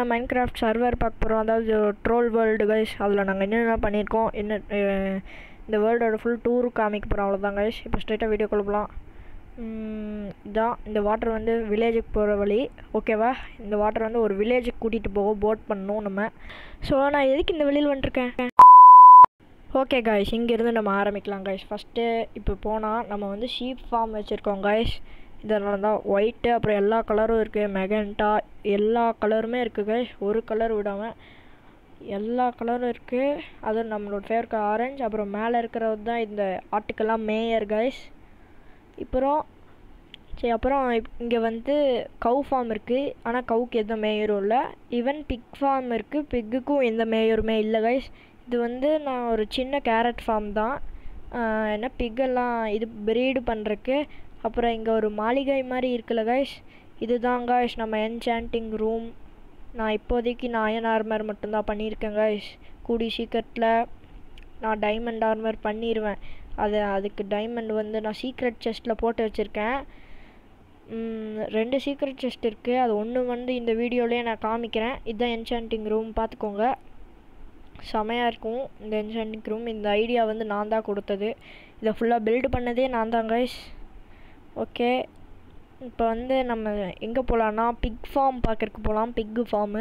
mind craft server பார்க்க போகிறோம் அதாவது ட்ரோல் வேர்ல்டு கைஸ் அதில் நாங்கள் என்னென்ன பண்ணியிருக்கோம் என்ன அஹ், இந்த வேர்ல்டோட ஃபுல் டூர் காமிக்க போகிறோம் அவ்வளோதான் கைஸ் இப்போ ஸ்ட்ரைட்டாக வீடியோ போகலாம் இதான் இந்த வாட்டர் வந்து வில்லேஜுக்கு போகிற வழி ஓகேவா இந்த வாட்டர் வந்து ஒரு வில்லேஜுக்கு கூட்டிகிட்டு போக போட் பண்ணணும் நம்ம ஸோ நான் எதுக்கு இந்த வெளியில் வந்துருக்கேன் ஓகே காய்ஸ் இங்கேருந்து நம்ம ஆரம்பிக்கலாம் காய்ஸ் ஃபஸ்ட்டு இப்போ போனால் நம்ம வந்து ஷீப் ஃபார்ம் வச்சுருக்கோம் காய்ஸ் இதெல்லாம் தான் ஒயிட்டு அப்புறம் எல்லா கலரும் இருக்குது மெகண்டா எல்லா கலருமே இருக்குது காய்ஸ் ஒரு கலர் விடாமல் எல்லா கலரும் இருக்குது அது நம்மளோட ஃபேவரட் ஆரஞ்சு அப்புறம் மேலே இருக்கிறது தான் இந்த ஆட்டுக்கெல்லாம் மேயர் காய்ஸ் அப்புறம் சரி அப்புறம் இங்கே வந்து கவு ஃபார்ம் இருக்குது ஆனால் கவுக்கு எந்த மேயரும் இல்லை ஈவன் பிக் ஃபார்ம் இருக்குது பிக்குக்கும் எந்த மேயருமே இல்லை கைஸ் இது வந்து நான் ஒரு சின்ன கேரட் ஃபார்ம் தான் ஆஹ் என்ன பிக்கெல்லாம் இது ப்ரீடு பண்ணுறக்கு அப்புறம் இங்கே ஒரு மாளிகை மாதிரி இருக்குல்ல கைஸ் இதுதான் கைஸ் நம்ம என்சாண்டிங் ரூம் நான் இப்போதைக்கு நான் அயன் ஆர்மர் மட்டும்தான் பண்ணியிருக்கேன் கைஸ் கூடி சீக்கிரத்தில் நான் டைமண்ட் ஆர்மர் பண்ணிடுவேன் அது அதுக்கு டைமண்ட் வந்து நான் சீக்ரெட் செஸ்ட்டில் போட்டு வச்சுருக்கேன் ம், ரெண்டு சீக்ரெட் செஸ்ட் இருக்குது அது ஒன்று வந்து இந்த வீடியோலேயே நான் காமிக்கிறேன் இதுதான் என்சாண்டிங் ரூம் பார்த்துக்கோங்க செமையாக இருக்கும் இந்த என்சாண்டிங் ரூம் இந்த ஐடியா வந்து நான் தான் கொடுத்தது இதை ஃபுல்லாக பில்டு பண்ணதே நான் தான் கைஸ் ஓகே இப்போ வந்து நம்ம எங்கே போகலான்னா பிக் ஃபார்ம் பார்க்கறக்கு போகலாம் பிக்கு ஃபார்மு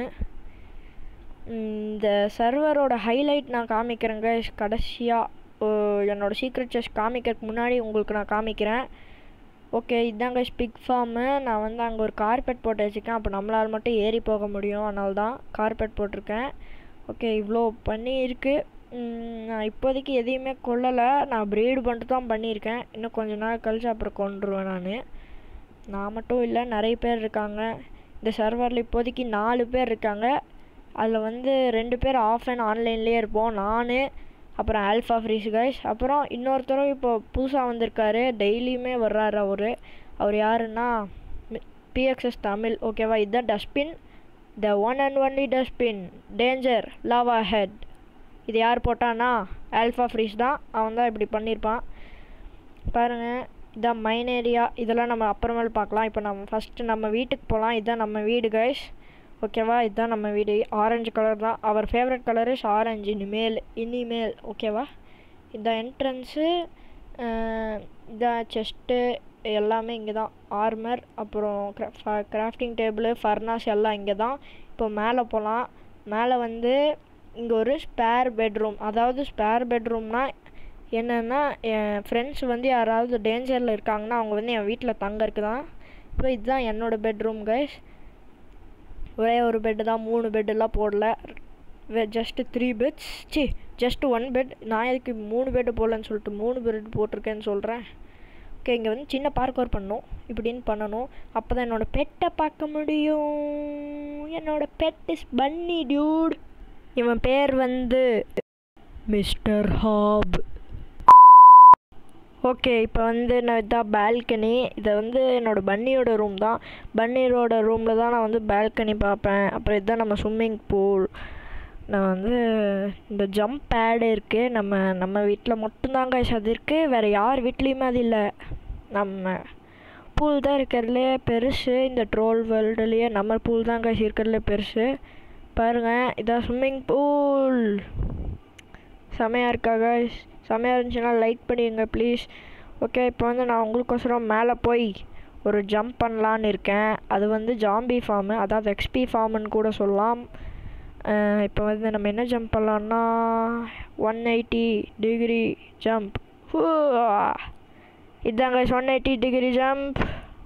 இந்த சர்வரோட ஹைலைட் நான் காமிக்கிறேன் கைஸ் கடைசியாக என்னோடய சீக்ரெட் செஸ் காமிக்கிறதுக்கு முன்னாடி உங்களுக்கு நான் காமிக்கிறேன் ஓகே இதுதான் கைஸ் பிக் ஃபார்மு நான் வந்து அங்கே ஒரு கார்பெட் போட்டு வச்சுருக்கேன் அப்போ நம்மளால் மட்டும் ஏறி போக முடியும் அதனால தான் கார்பெட் போட்டிருக்கேன் ஓகே இவ்வளோ பண்ணி இருக்கு ம், நான் இப்போதைக்கு எதையுமே கொல்லலை நான் ப்ரீடு பண்ணிட்டு தான் பண்ணியிருக்கேன் இன்னும் கொஞ்ச நாள் கழிச்சு அப்புறம் கொண்டுருவேன் நான் நான் மட்டும் இல்லை நிறைய பேர் இருக்காங்க இந்த சர்வரில் இப்போதைக்கு நாலு பேர் இருக்காங்க அதில் வந்து ரெண்டு பேர் ஆஃப் அண்ட் ஆன்லைன்லேயே இருப்போம் நான் அப்புறம் ஆல்ஃபா ஃப்ரீஸ் கைஸ் அப்புறம் இன்னொருத்தரும் இப்போ புதுசாக வந்திருக்காரு டெய்லியுமே வர்றாரு அவர் அவர் யாருன்னா பிஎக்ஸ்எஸ் தமிழ் ஓகேவா இதுதான் dustbin the one and only dustbin danger lava head இது யார் போட்டானா ஆல்ஃபா ஃப்ரீஸ் தான் அவன் தான் இப்படி பண்ணியிருப்பான் பாருங்கள் இதான் மைன் ஏரியா இதெல்லாம் நம்ம அப்புறமேல் பார்க்கலாம் இப்போ நம்ம ஃபஸ்ட்டு நம்ம வீட்டுக்கு போகலாம் இதுதான் நம்ம வீடு கைஸ் ஓகேவா இதுதான் நம்ம வீடு ஆரஞ்சு கலர் தான் அவர் ஃபேவரட் கலர் இஸ் ஆரஞ்சு இனிமேல் இனிமேல் ஓகேவா இதான் என்ட்ரன்ஸு இதான் செஸ்ட்டு எல்லாமே இங்கே தான் ஆர்மர் அப்புறம் கிராஃப்டிங் டேபிள் ஃபர்னாஸ் எல்லாம் இங்கே தான் இப்போ மேலே போகலாம் மேலே வந்து இங்கே ஒரு ஸ்பேர் பெட்ரூம் அதாவது ஸ்பேர் பெட்ரூம்னா என்னென்னா என் ஃப்ரெண்ட்ஸ் வந்து யாராவது டேஞ்சரில் இருக்காங்கன்னா அவங்க வந்து என் வீட்டில் தங்கறதுக்கு தான் இப்போ இதுதான் என்னோடய பெட்ரூம் கைஸ் ஒரே ஒரு பெட்டு தான் மூணு பெட்டெல்லாம் போடல ஜஸ்ட்டு த்ரீ பெட்ஸ் சி ஜஸ்ட் ஒன் பெட் நான் எதுக்கு மூணு பெட்டு போடலன்னு சொல்லிட்டு மூணு பெட் போட்டிருக்கேன்னு சொல்கிறேன் ஓகே இங்கே வந்து சின்ன பார்க் ஒர்க் பண்ணணும் இப்படின்னு பண்ணணும் அப்போ தான் என்னோடய பெட்டை பார்க்க முடியும் என்னோட பெட் இஸ் பன்னி டியூட் இவன் பேர் வந்து மிஸ்டர் ஹாப் ஓகே இப்போ வந்து நான் இதான் பால்கனி இதை வந்து என்னோடய பன்னியோட ரூம் தான் பன்னியோட ரூமில் தான் நான் வந்து பால்கனி பார்ப்பேன் அப்புறம் இதுதான் நம்ம ஸ்விம்மிங் பூல் நான் வந்து இந்த ஜம்ப் பேடு இருக்குது நம்ம நம்ம வீட்டில் மட்டும்தான் காய்ஸ் அது இருக்குது வேறு யார் வீட்லேயுமே அது இல்லை நம்ம பூல் தான் இருக்கிறதுலே பெருசு இந்த ட்ரோல் வேர்ல்டுலேயே நம்ம பூல் தான் காய்ஸ் இருக்கிறதுலே பெருசு பாருங்கள் இதான் ஸ்விம்மிங் பூல் செமையாக இருக்கா guys செமையாக இருந்துச்சுன்னா லைக் பண்ணிடுங்க ப்ளீஸ் ஓகே இப்போ வந்து நான் உங்களுக்கோசரம் மேலே போய் ஒரு ஜம்ப் பண்ணலான்னு இருக்கேன் அது வந்து ஜாம்பி ஃபார்மு அதாவது எக்ஸ்பி ஃபார்முன்னு கூட சொல்லலாம் அஹ் இப்போ வந்து நம்ம என்ன ஜம்ப் பண்ணலான்னா ஒன் எயிட்டி டிகிரி ஜம்ப் இதாங்க one eighty degree jump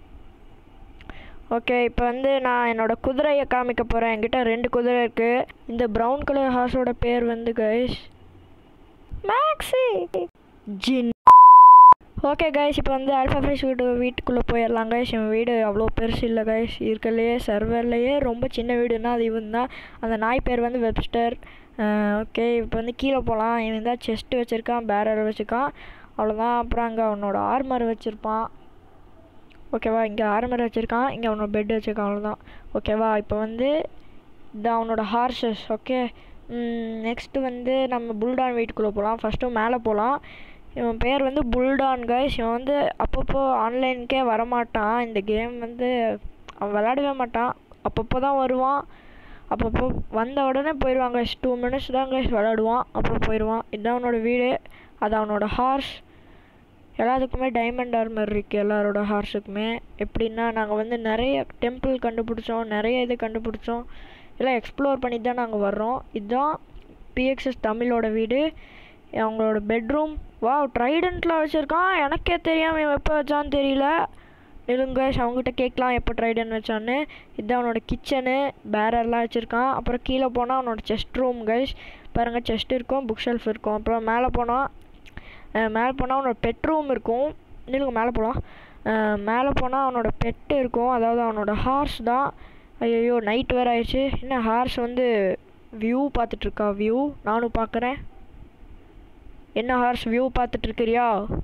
okay இப்போ வந்து நான் என்னோடய குதிரையை காமிக்க போகிறேன் என்கிட்ட ரெண்டு குதிரை இருக்குது இந்த ப்ரௌன் கலர் ஹார்ஸோட பேர் வந்து கைஸ் மேக்ஸி ஜின் ஓகே கைஸ் இப்போ வந்து ஆல்ஃபா ஃப்ரெஷ் வீட்டு வீட்டுக்குள்ளே போயிடலாம் கைஸ் என் வீடு அவ்வளோ பெருசு இல்லை கைஸ் இருக்கிறதுலையே சர்வர்லேயே ரொம்ப சின்ன வீடுனா அது இவன் தான் அந்த நாய் பேர் வந்து வெப்ஸ்டர் ஓகே இப்போ வந்து கீழே போகலாம் இவன் தான் செஸ்ட்டு வச்சுருக்கான் பேரர் வச்சுருக்கான் அவ்வளோதான் அப்புறம் அங்கே அவனோட ஆர்மர் வச்சுருப்பான் ஓகேவா இங்கே ஆர்மர் வச்சுருக்கான் இங்கே அவனோட பெட் வச்சுருக்கான் அவ்வளோதான் ஓகேவா இப்போ வந்து இது அவனோட ஹார்சஸ் ஓகே நெக்ஸ்ட்டு வந்து நம்ம புல்டான் வீட்டுக்குள்ளே போகலாம் ஃபஸ்ட்டு மேலே போகலாம் இவன் பேர் வந்து புல்டான் கைஸ் இவன் வந்து அப்பப்போ ஆன்லைனுக்கே வரமாட்டான் இந்த கேம் வந்து அவன் விளாடவே மாட்டான் அப்பப்போ தான் வருவான் அப்பப்போ வந்த உடனே போயிடுவாங்க டூ மினிட்ஸ் தான் கைஸ் விளாடுவான் அப்புறம் போயிடுவான் இதுதான் அவனோட வீடு அது அவனோட ஹார்ஸ் எல்லாத்துக்குமே டைமண்ட் ஆர்மர் இருக்குது எல்லாரோட ஹார்ஸுக்குமே எப்படின்னா நாங்கள் வந்து நிறைய டெம்பிள் கண்டுபிடிச்சோம் நிறைய இது கண்டுபிடிச்சோம் எல்லாம் எக்ஸ்ப்ளோர் பண்ணி தான் நாங்கள் வர்றோம் இதுதான் பிஎக்ஸ்எஸ் தமிழோட வீடு அவங்களோட பெட்ரூம் வா ட்ரைடண்ட்லாம் வச்சுருக்கான் எனக்கே தெரியாமல் இவன் எப்போ வச்சான்னு தெரியல நிலுங்க அவங்ககிட்ட கேட்கலாம் எப்போ ட்ரைடன் வச்சான்னு இதுதான் அவனோட கிச்சனு பேரர்லாம் வச்சுருக்கான் அப்புறம் கீழே போனால் அவனோட செஸ்ட் ரூம் கைஸ் பாருங்கள் செஸ்ட் இருக்கும் புக் ஷெல்ஃப் இருக்கும் அப்புறம் மேலே போனால் மேலே போனால் அவனோட பெட் ரூம் இருக்கும் நிலுங்க மேலே போகலாம் மேலே போனால் அவனோட பெட்டு இருக்கும் அதாவது அவனோட ஹார்ஸ் தான் ஐயோ நைட் வேறு ஆயிடுச்சு என்ன ஹார்ஸ் வந்து வியூ பார்த்துட்ருக்கா வியூ நானும் பார்க்குறேன் என்ன ஹார்ஸ் வியூ பார்த்துட்ருக்கிறியா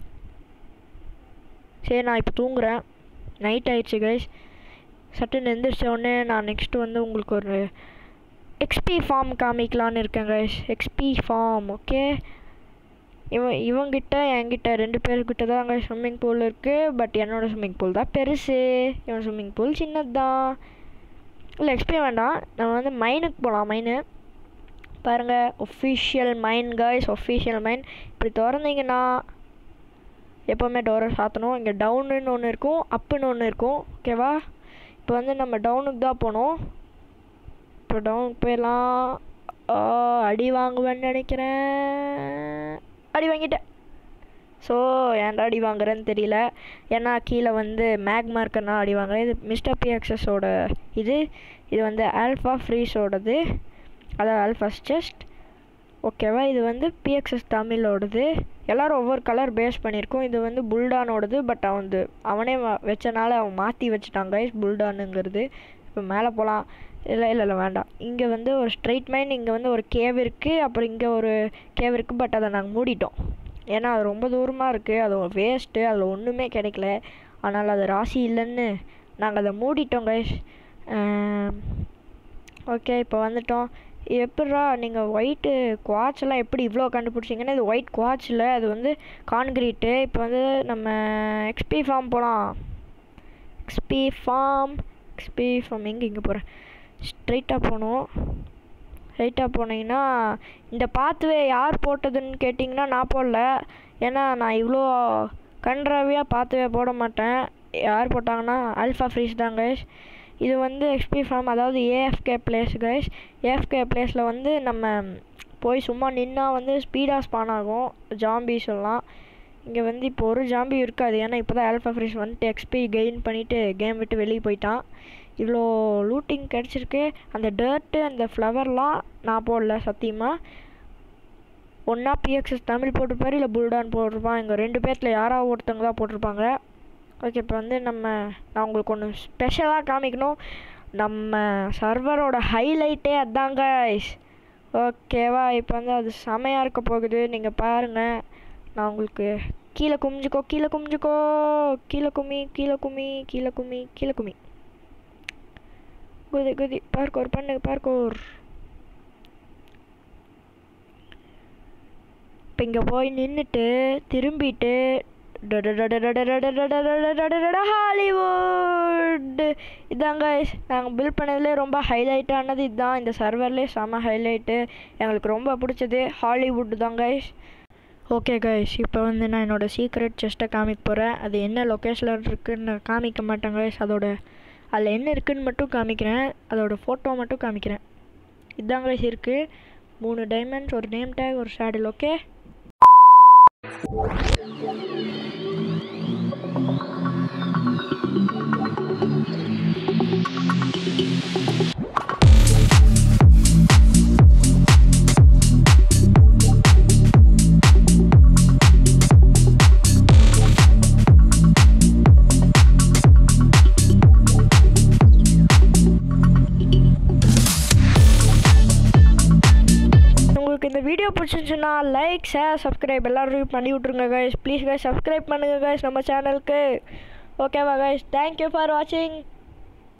சரி நான் இப்போ தூங்குறேன் நைட் ஆயிடுச்சு கைஸ் சட்டுன்னு எந்திரிச்ச உடனே நான் நெக்ஸ்ட்டு வந்து உங்களுக்கு ஒரு எக்ஸ்பி ஃபார்ம் காமிக்கலான்னு இருக்கேன் கைஸ் எக்ஸ்பி ஃபார்ம் ஓகே இவன் இவங்கிட்ட என்கிட்ட ரெண்டு பேர்கிட்ட தான் அங்கே ஸ்விம்மிங் பூல் இருக்குது பட் என்னோடய ஸ்விம்மிங் பூல் தான் பெருசு இவன் ஸ்விம்மிங் பூல் சின்னது தான் இல்லை எக்ஸ்பி வேண்டாம் நம்ம வந்து மைனுக்கு போகலாம் மைனு பாருங்கள் official mine guys official mine இப்படி திறந்தீங்கன்னா எப்போவுமே டோரை சாத்தணும் இங்கே டவுனுன்னு ஒன்று இருக்கும் அப்புன்னு ஒன்று இருக்கும் ஓகேவா இப்போ வந்து நம்ம டவுனுக்கு தான் போகணும் இப்போ டவுனுக்கு போயிடலாம் அடி வாங்குவேன்னு நினைக்கிறேன் அடி வாங்கிட்டேன் ஸோ ஏன்டா அடி வாங்குறேன்னு தெரியல ஏன்னா கீழே வந்து மேக்மா இருக்கனா அடி வாங்குறேன் இது மிஸ்டர் பிஎக்ஸஸோட இது இது வந்து ஆல்ஃபா ஃப்ரீஸோடது அதாவது ஆல்ஃபாஸ் செஸ்ட் ஓகேவா இது வந்து பிஎக்ஸ்எஸ் தமிழோடது எல்லோரும் ஒவ்வொரு கலர் பேஸ் பண்ணியிருக்கோம் இது வந்து புல்டானோடது பட் அவன் வந்து அவனே வச்சனால அவன் மாற்றி வச்சுட்டாங்க புல்டானுங்கிறது இப்போ மேலே போகலாம் இல்லை இல்லை இல்லை வேண்டாம் இங்கே வந்து ஒரு ஸ்ட்ரைட் மைன் இங்கே வந்து ஒரு கேவ் இருக்குது அப்புறம் இங்கே ஒரு கேவ் இருக்குது பட் அதை நாங்கள் மூடிட்டோம் ஏன்னா அது ரொம்ப தூரமாக இருக்குது அது வேஸ்ட்டு அதில் ஒன்றுமே கிடைக்கல ஆனால் அது ராசி இல்லைன்னு நாங்கள் அதை மூடிட்டோம் கைஸ் ஓகே இப்போ வந்துட்டோம் எப்பட்றா நீங்கள் ஒயிட்டு குவாட்ச் எல்லாம் எப்படி இவ்வளோ கண்டுபிடிச்சிங்கன்னா இது ஒயிட் குவாட்ச் இல்லை அது வந்து கான்க்ரீட்டு இப்போ வந்து நம்ம எக்ஸ்பி ஃபார்ம் போகலாம் எக்ஸ்பி ஃபார்ம் எக்ஸ்பி ஃபார்ம் எங்கே இங்கே போகிறேன் ஸ்ட்ரைட்டாக போகணும் ஸ்ட்ரைட்டாக போனீங்கன்னா இந்த பாத்வே யார் போட்டதுன்னு கேட்டிங்கன்னா நான் போடல ஏன்னா நான் இவ்வளோ கன்றாவியாக பாத்வே போட மாட்டேன் யார் போட்டாங்கன்னா ஆல்ஃபா ஃப்ரீஸ் தான் கைஸ் இது வந்து எக்ஸ்பி ஃபார்ம் அதாவது ஏஎஃப்கே பிளேஸ் கைஸ் ஏஎஃப்கே பிளேஸில் வந்து நம்ம போய் சும்மா நின்னா வந்து ஸ்பீடாக ஸ்பான் ஆகும் ஜாம்பிஸ் எல்லாம் இங்கே வந்து இப்போ ஒரு ஜாம்பி இருக்காது ஏன்னா இப்போ தான் ஆல்ஃபா ஃப்ரீஸ் வந்துட்டு எக்ஸ்பி கெயின் பண்ணிவிட்டு கேம் விட்டு வெளியே போயிட்டான் இவ்வளோ லூட்டிங் கிடச்சிருக்கு அந்த டர்ட்டு அந்த ஃப்ளவர்லாம் நான் போடல சத்தியமாக ஒன்றா பிஎக்ஸ்எஸ் தமிழ் போட்டிருப்பாரு இல்லை புல்டான் போட்டிருப்பான் இங்கே ரெண்டு பேர்த்தில் யாராவது ஒருத்தவங்க தான் போட்டிருப்பாங்க ஓகே இப்போ வந்து நம்ம நான் உங்களுக்கு ஒன்று ஸ்பெஷலாக காமிக்கணும் நம்ம சர்வரோட ஹைலைட்டே அதாங்க ஓகேவா இப்போ வந்து அது செமையாக இருக்க போகுது நீங்கள் பாருங்கள் நான் உங்களுக்கு கீழே குமிஞ்சுக்கோ கீழே குமிஞ்சுக்கோ கீழே குமி கீழே குமி கீழே குமி கீழே குமி குதி குதி பார்க்கோர் பண்ணு பார்க்கோர் இப்போ இங்கே போய் நின்றுட்டு திரும்பிட்டு ஹாலிவுட் இதாங்க நாங்கள் பில்ட் பண்ணதுலேயே ரொம்ப ஹைலைட்டானது இதுதான் இந்த சர்வர்லேயே செம ஹைலைட்டு எங்களுக்கு ரொம்ப பிடிச்சது ஹாலிவுட் தான் கைஸ் ஓகே கைஸ் இப்போ வந்து நான் என்னோடய சீக்ரெட் செஸ்ட்டை காமிக்க போகிறேன் அது என்ன லொக்கேஷனில் இருக்குன்னு காமிக்க மாட்டேன் கைஸ் அதோட அதில் என்ன இருக்குதுன்னு மட்டும் காமிக்கிறேன் அதோட ஃபோட்டோ மட்டும் காமிக்கிறேன் இதாங்க கைஸ் இருக்குது மூணு டைமண்ட்ஸ் ஒரு நேம் டேக் ஒரு ஷேடில் ஓகே உங்களுக்கு இந்த வீடியோ பிடிச்சிருந்துச்சுன்னா லைக் ஷேர் சப்ஸ்கிரைப் எல்லாரும் பண்ணி விட்ருங்க கைஸ் ப்ளீஸ் கைஸ் சப்ஸ்கிரைப் பண்ணுங்கள் கைஸ் நம்ம சேனலுக்கு ஓகேவா கைஸ் தேங்க்யூ ஃபார் வாட்சிங்